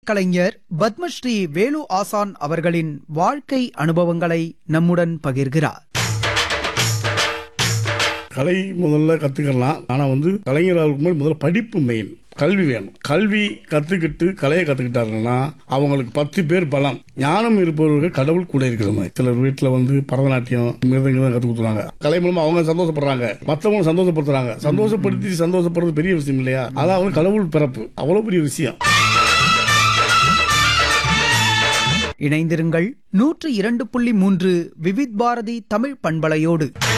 இசைக்கலைஞர் பத்மஸ்ரீ வேலு ஆசான் அவர்களின் வாழ்க்கை அனுபவங்களை நம்முடன் பகிர்கிறார் கலை முதல்ல கத்துக்கலாம் ஆனா வந்து கலைஞராக முன்னாடி முதல்ல படிப்பு மெயின் கல்வி வேணும் கல்வி கத்துக்கிட்டு கலையை கத்துக்கிட்டாருன்னா அவங்களுக்கு பத்து பேர் பலம் ஞானம் இருப்பவர்கள் கடவுள் கூட இருக்கிற மாதிரி சிலர் வீட்டுல வந்து பரதநாட்டியம் மிருதங்க கத்து கொடுத்துறாங்க கலை மூலமா அவங்க சந்தோஷப்படுறாங்க மத்தவங்க சந்தோஷப்படுத்துறாங்க சந்தோஷப்படுத்தி சந்தோஷப்படுறது பெரிய விஷயம் இல்லையா அதான் வந்து கடவுள் பிறப்பு அவ்வளவு பெரிய விஷயம் இணைந்திருங்கள் நூற்று இரண்டு புள்ளி மூன்று விவித் பாரதி தமிழ் பண்பலையோடு